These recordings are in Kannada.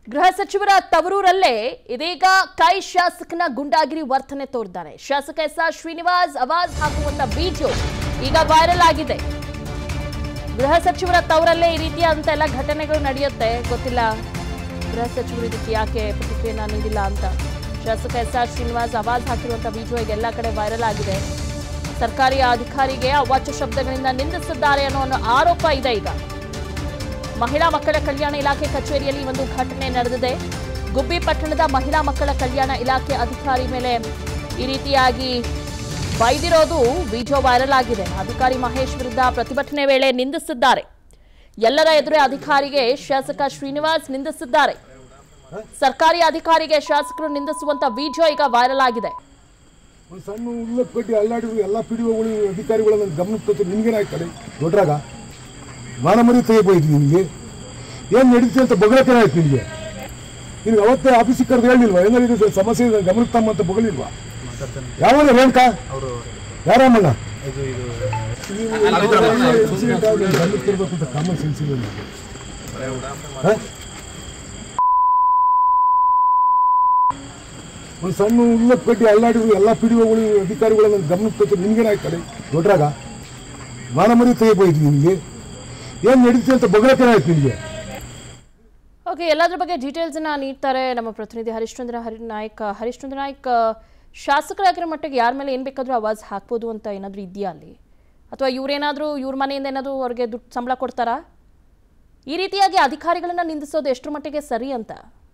ಗೃಹ ಸಚಿವರ ತವರೂರಲ್ಲೇ ಇದೀಗ ಕೈ ಶಾಸಕನ ಗುಂಡಾಗಿರಿ ವರ್ತನೆ ತೋರಿದ್ದಾರೆ ಶಾಸಕ ಎಸ್ ಆರ್ ಶ್ರೀನಿವಾಸ್ ಅವಾಜ್ ಹಾಕುವಂತ ವಿಡಿಯೋ ಈಗ ವೈರಲ್ ಆಗಿದೆ ಗೃಹ ಸಚಿವರ ತವರಲ್ಲೇ ಈ ರೀತಿಯಾದಂತ ಎಲ್ಲ ಘಟನೆಗಳು ನಡೆಯುತ್ತೆ ಗೊತ್ತಿಲ್ಲ ಗೃಹ ಸಚಿವರು ಇದಕ್ಕೆ ಯಾಕೆ ಪ್ರತಿಕ್ರಿಯೆನ ನೀಡಿಲ್ಲ ಅಂತ ಶಾಸಕ ಎಸ್ ಆರ್ ಶ್ರೀನಿವಾಸ್ ಅವಾಜ್ ಹಾಕಿರುವಂತ ವಿಡಿಯೋ ಈಗ ಎಲ್ಲ ಕಡೆ ವೈರಲ್ ಆಗಿದೆ ಸರ್ಕಾರಿ ಅಧಿಕಾರಿಗೆ ಅವಾಚ್ಯ ಶಬ್ದಗಳಿಂದ ನಿಂದಿಸಿದ್ದಾರೆ ಅನ್ನೋ ಒಂದು ಆರೋಪ ಇದೆ ಈಗ ಮಹಿಳಾ ಮಕ್ಕಳ ಕಲ್ಯಾಣ ಇಲಾಖೆ ಕಚೇರಿಯಲ್ಲಿ ಒಂದು ಘಟನೆ ನಡೆದಿದೆ ಗುಬ್ಬಿ ಪಟ್ಟಣದ ಮಹಿಳಾ ಮಕ್ಕಳ ಕಲ್ಯಾಣ ಇಲಾಖೆ ಅಧಿಕಾರಿ ಮೇಲೆ ಈ ರೀತಿಯಾಗಿ ಬೈದಿರೋದು ವಿಡಿಯೋ ವೈರಲ್ ಆಗಿದೆ ಅಧಿಕಾರಿ ಮಹೇಶ್ ವಿರುದ್ಧ ಪ್ರತಿಭಟನೆ ವೇಳೆ ನಿಂದಿಸಿದ್ದಾರೆ ಎಲ್ಲರ ಎದುರೇ ಅಧಿಕಾರಿಗೆ ಶಾಸಕ ಶ್ರೀನಿವಾಸ್ ನಿಂದಿಸಿದ್ದಾರೆ ಸರ್ಕಾರಿ ಅಧಿಕಾರಿಗೆ ಶಾಸಕರು ನಿಂದಿಸುವಂತ ವಿಡಿಯೋ ಈಗ ವೈರಲ್ ಆಗಿದೆ ಒಂದು ಸಣ್ಣ ಉಲ್ಲಕ್ ಕಟ್ಟಿ ಅಲ್ಲಾಡಿದ್ರು ಎಲ್ಲ ಪಿ ಡಿ ಒಗಳು ಅಧಿಕಾರಿಗಳು ನನ್ನ ಗಮನಕ್ಕೆ ತಂದು ನಿಮ್ಗೇನಾಯ್ತಾರೆ ದೊಡ್ಡರಾಗ ಮಾನಮರಿ ತೆಗಿಬೋಯ್ತು ನಿಮಗೆ ಏನು ನಡೀತಿ ಅಂತ ಬಗಳಕ್ಕೆ ಆಯ್ತು ನಿಮಗೆ ನಿನ್ಗೆ ಅವತ್ತೇ ಆಫೀಸಿಗೆ ಕರೆದು ಹೇಳಿಲ್ವಾ ಏನಾಗಿದೆ ಸರ್ ಸಮಸ್ಯೆ ಇದೆ ಗಮನಕ್ಕೆ ತಮ್ಮ ಅಂತ ಬಗಳಿಲ್ವಾ ಯಾವಾಗ ರೇಣುಕ ಯಾರಮ್ಮಣ್ಣ ನೀವು accident ಆಗಿ ಗಮನಕ್ಕೆ ತರಬೇಕು ಅಂತ ಕಾಮನ್ ಸೆನ್ಸ್ ಇಲ್ಲ ನಿಮ್ಗೆ. ಹ? ಒಂದು ಸಣ್ಣ ಉಲ್ಲಕ್ ಕಟ್ಟಿ ಅಲ್ಲಾಡಿದ್ರು ಎಲ್ಲ ಪಿ ಡಿ ಒಗಳು ಅಧಿಕಾರಿಗಳು ನನ್ನ ಗಮನಕ್ಕೆ ತಂದು ನಿಮ್ಗೇನಾಯ್ತಾರೆ ದೊಡ್ಡರಾಗ ಮಾನಮರಿ ತೆಗಿಬೋಯ್ತು ನಿಮಗೆ ಏನು ನಡೀತಿ ಅಂತ ಬಗಳಕ್ಕೆ ಆಯ್ತು ನಿಮಗೆ ಓಕೆ ಎಲ್ಲದ್ರ ಬಗ್ಗೆ ಡೀಟೇಲ್ಸ್ ಅನ್ನ ನೀಡ್ತಾರೆ ನಮ್ಮ ಪ್ರತಿನಿಧಿ ಹರಿಶ್ಚಂದ್ರ ಹರಿ ನಾಯ್ಕ ಹರಿಶ್ಚಂದ್ರ ನಾಯ್ಕ್ ಶಾಸಕರಾಗಿರೋ ಮಟ್ಟಿಗೆ ಯಾರ ಮೇಲೆ ಏನು ಬೇಕಾದರೂ ಆವಾಜ್ ಹಾಕ್ಬೋದು ಅಂತ ಏನಾದರೂ ಇದೆಯಾ ಅಲ್ಲಿ ಅಥವಾ ಇವ್ರೇನಾದರೂ ಇವ್ರ ಮನೆಯಿಂದ ಏನಾದರೂ ಅವ್ರಿಗೆ ದುಡ್ಡು ಸಂಬಳ ಕೊಡ್ತಾರಾ ಈ ರೀತಿಯಾಗಿ ಅಧಿಕಾರಿಗಳನ್ನ ನಿಂದಿಸೋದು ಎಷ್ಟರ ಮಟ್ಟಿಗೆ ಸರಿ ಅಂತ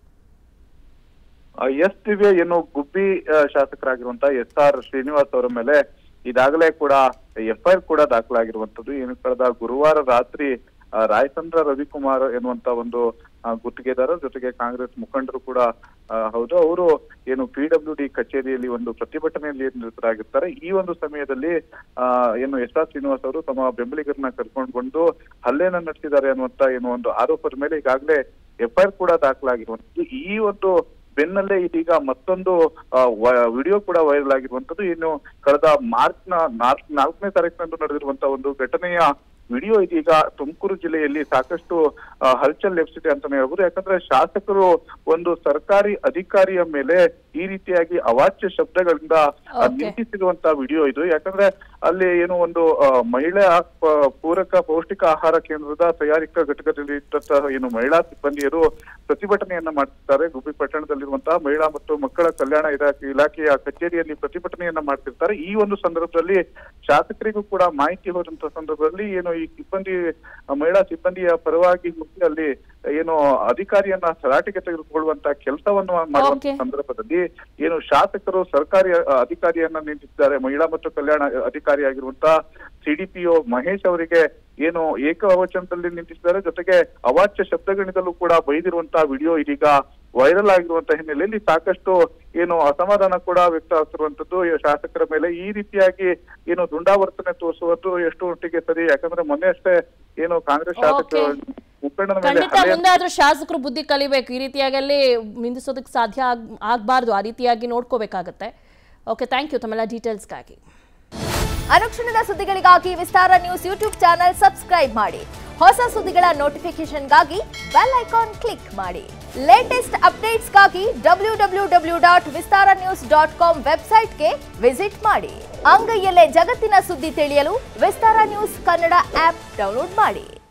ಎಸ್ ದಿವ್ಯ ಏನು ಗುಬ್ಬಿ ಆ, ಶಾಸಕರಾಗಿರುವಂತಹ ಎಸ್ ಆರ್ ಶ್ರೀನಿವಾಸ್ ಅವರ ಮೇಲೆ ಈಗಾಗಲೇ ಕೂಡ ಎಫ್ಐಆರ್ ಕೂಡ ದಾಖಲಾಗಿರುವಂತದ್ದು ಏನು ಕಳೆದ ಗುರುವಾರ ರಾತ್ರಿ ಆ, ರಾಯಚಂದ್ರ ರವಿಕುಮಾರ್ ಎನ್ನುವಂತ ಒಂದು ಆ, ಗುತ್ತಿಗೆದಾರರ ಜೊತೆಗೆ ಕಾಂಗ್ರೆಸ್ ಮುಖಂಡರು ಕೂಡ ಆ, ಹೌದು ಅವರು ಏನು ಪಿ ಡಬ್ಲ್ಯೂ ಡಿ ಕಚೇರಿಯಲ್ಲಿ ಒಂದು ಪ್ರತಿಭಟನೆಯಲ್ಲಿ ನಿರತರಾಗಿರ್ತಾರೆ ಈ ಒಂದು ಸಮಯದಲ್ಲಿ ಆ, ಏನು ಎಸ್ ಆರ್ ಶ್ರೀನಿವಾಸ್ ಅವರು ತಮ್ಮ ಬೆಂಬಲಿಗರನ್ನ ಕರ್ಕೊಂಡು ಬಂದು ಹಲ್ಲೆನ ನಡೆಸಿದ್ದಾರೆ ಅನ್ನುವಂತ ಏನು ಒಂದು ಆರೋಪದ ಮೇಲೆ ಈಗಾಗಲೇ ಎಫ್ಐಆರ್ ಕೂಡ ದಾಖಲಾಗಿರುವಂತದ್ದು ಈ ಒಂದು ಬೆನ್ನಲ್ಲೇ ಇದೀಗ ಮತ್ತೊಂದು ವಿಡಿಯೋ ಕೂಡ ವೈರಲ್ ಆಗಿರುವಂತದ್ದು ಇನ್ನು ಕಳೆದ ಮಾರ್ಚ್ ನ ನಾಲ್ಕ್- ನಾಲ್ಕನೇ ತಾರೀಕಿನಂದು ನಡೆದಿರುವಂತಹ ಒಂದು ಘಟನೆಯ ವಿಡಿಯೋ ಇದೀಗ ತುಮಕೂರು ಜಿಲ್ಲೆಯಲ್ಲಿ ಸಾಕಷ್ಟು ಆ, ಹಲ್ಚಲ್ ಎಬ್ಸಿದೆ ಅಂತಾನೆ ಹೇಳ್ಬೋದು ಯಾಕಂದ್ರೆ ಶಾಸಕರು ಒಂದು ಸರ್ಕಾರಿ ಅಧಿಕಾರಿಯ ಮೇಲೆ ಈ ರೀತಿಯಾಗಿ ಅವಾಚ್ಯ ಶಬ್ದಗಳಿಂದ ಆ, Okay. ನಿಂದಿಸಿರುವಂತಹ ವಿಡಿಯೋ ಇದು ಯಾಕಂದ್ರೆ ಅಲ್ಲಿ ಏನು ಒಂದು ಆ, ಮಹಿಳಾ ಪ- ಪೂರಕ ಪೌಷ್ಟಿಕ ಆಹಾರ ಕೇಂದ್ರದ ತಯಾರಿಕಾ ಘಟಕದಲ್ಲಿ ಇದ್ದಂತಹ ಏನು ಮಹಿಳಾ ಸಿಬ್ಬಂದಿಯರು ಪ್ರತಿಭಟನೆಯನ್ನ ಮಾಡ್ತಿರ್ತಾರೆ ಗುಬ್ಬಿ ಪಟ್ಟಣದಲ್ಲಿರುವಂತಹ ಮಹಿಳಾ ಮತ್ತು ಮಕ್ಕಳ ಕಲ್ಯಾಣ ಇಲಾಖೆ ಇಲಾಖೆಯ ಕಚೇರಿಯಲ್ಲಿ ಪ್ರತಿಭಟನೆಯನ್ನ ಮಾಡ್ತಿರ್ತಾರೆ ಈ ಒಂದು ಸಂದರ್ಭದಲ್ಲಿ ಶಾಸಕರಿಗೂ ಕೂಡ ಮಾಹಿತಿ ಹೋದಂತಹ ಸಂದರ್ಭದಲ್ಲಿ ಏನು ಈ ಸಿಬ್ಬಂದಿ ಆ, ಮಹಿಳಾ ಸಿಬ್ಬಂದಿಯ ಪರವಾಗಿ ಹೋಗಿ ಅಲ್ಲಿ ಏನು ಅಧಿಕಾರಿಯನ್ನ ತರಾಟೆಗೆ ತೆಗೆದುಕೊಳ್ಳುವಂತ ಕೆಲಸವನ್ನು ಮಾಡುವಂತ Okay. ಸಂದರ್ಭದಲ್ಲಿ ಏನು ಶಾಸಕರು ಸರ್ಕಾರಿ ಅ, ಅಧಿಕಾರಿಯನ್ನ ನಿಂತಿದ್ದಾರೆ ಮಹಿಳಾ ಮತ್ತು ಕಲ್ಯಾಣ ಅಧಿಕಾರಿಯಾಗಿರುವಂತಹ ಸಿಡಿಪಿಒ ಮಹೇಶ್ ಅವರಿಗೆ ಏನು ಏಕವಚನದಲ್ಲಿ ನಿಂತಿದ್ದಾರೆ ಜೊತೆಗೆ ಅವಾಚ್ಯ ಶಬ್ದಗಣಿತಲ್ಲೂ ಕೂಡ ಬೈದಿರುವಂತಹ ವಿಡಿಯೋ ಇದೀಗ ವೈರಲ್ ಆಗಿರುವಂತಹ ಹಿನ್ನೆಲೆಯಲ್ಲಿ ಸಾಕಷ್ಟು ಏನು ಅಸಮಾಧಾನ ಕೂಡ ವ್ಯಕ್ತ ಆಗ್ತಿರುವಂತದ್ದು ಈ ಶಾಸಕರ ಮೇಲೆ ಈ ರೀತಿಯಾಗಿ ಏನು ದುಂಡಾವರ್ತನೆ ತೋರಿಸುವುದು ಎಷ್ಟು ಮಟ್ಟಿಗೆ ಸರಿ ಯಾಕಂದ್ರೆ ಮೊನ್ನೆ ಅಷ್ಟೇ ಏನು ಕಾಂಗ್ರೆಸ್ ಶಾಸಕ Okay. ಮುಖಂಡನ ಮೇಲೆ ಖಂಡಿತ ಹಲ್ಲೆ ಮುಂದೆ ಆದ್ರೂ ಶಾಸಕರು ಬುದ್ಧಿ ಕಲಿಬೇಕು ಈ ರೀತಿಯಾಗಿ ಅಲ್ಲಿ ನಿಂದಿಸೋದಕ್ಕೆ ಸಾಧ್ಯ ಆಗ್ ಆಗಬಾರ್ದು ಆ ರೀತಿಯಾಗಿ ನೋಡ್ಕೋಬೇಕಾಗತ್ತೆ ಓಕೆ ಥ್ಯಾಂಕ್ ಯು ತಮ್ಮೆಲ್ಲ ಡೀಟೇಲ್ಸ್ಗಾಗಿ ಅನುಕ್ಷಣದ ಸುದ್ದಿಗಳಿಗಾಗಿ Vistara news YouTube channel subscribe ಮಾಡಿ ಹೊಸ ಸುದ್ದಿಗಳ ನೋಟಿಫಿಕೇಶನ್ಗಾಗಿ ಬೆಲ್ ಐಕಾನ್ ಕ್ಲಿಕ್ ಮಾಡಿ ಲೇಟೆಸ್ಟ್ ಅಪ್ಡೇಟ್ಸ್ಗಾಗಿ W W W dot Vistara news dot com ವೆಬ್ಸೈಟ್ಗೆ ವಿಸಿಟ್ ಮಾಡಿ ಅಂಗೈಯಲ್ಲೇ ಜಗತ್ತಿನ ಸುದ್ದಿ ತಿಳಿಯಲು Vistara news Kannada app download ಮಾಡಿ